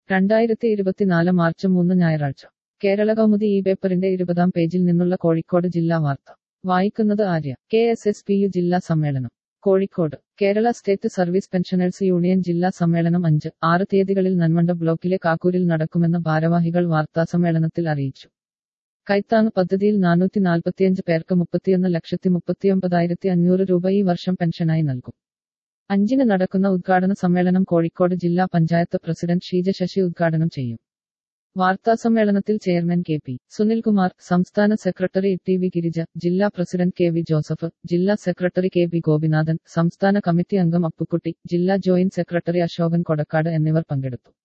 രണ്ടായിരത്തി ഇരുപത്തിനാല് മാർച്ച് മൂന്ന് ഞായറാഴ്ച കേരള കൗമുദി ഈ പേപ്പറിന്റെ ഇരുപതാം പേജിൽ നിന്നുള്ള കോഴിക്കോട് ജില്ലാ വാർത്ത വായിക്കുന്നത് Arya K S S P U ജില്ലാ സമ്മേളനം Kozhikode Kerala State Service Pensioners Union ജില്ലാ സമ്മേളനം അഞ്ച് ആറ് തീയതികളിൽ നന്മണ്ട ബ്ലോക്കിലെ കാക്കൂരിൽ നടക്കുമെന്ന് ഭാരവാഹികൾ വാർത്താസമ്മേളനത്തിൽ അറിയിച്ചു കൈത്താങ് പദ്ധതിയിൽ നാനൂറ്റി നാൽപ്പത്തിയഞ്ച് പേർക്ക് മുപ്പത്തിയൊന്ന് ലക്ഷത്തി മുപ്പത്തിയൊമ്പതായിരത്തി അഞ്ഞൂറ് രൂപ ഈ വർഷം പെൻഷനായി നൽകും അഞ്ചിന് നടക്കുന്ന ഉദ്ഘാടന സമ്മേളനം കോഴിക്കോട് ജില്ലാ പഞ്ചായത്ത് പ്രസിഡന്റ് ഷീജ ശശി ഉദ്ഘാടനം ചെയ്യും വാർത്താസമ്മേളനത്തിൽ ചെയർമാൻ കെ പി സുനിൽകുമാർ സംസ്ഥാന സെക്രട്ടറി ടി വി ഗിരിജ ജില്ലാ പ്രസിഡന്റ് കെ വി ജോസഫ് ജില്ലാ സെക്രട്ടറി കെ ബി ഗോപിനാഥൻ സംസ്ഥാന കമ്മിറ്റി അംഗം അപ്പുക്കുട്ടി ജില്ലാ ജോയിന്റ് സെക്രട്ടറി അശോകൻ കൊടക്കാട് എന്നിവർ പങ്കെടുത്തു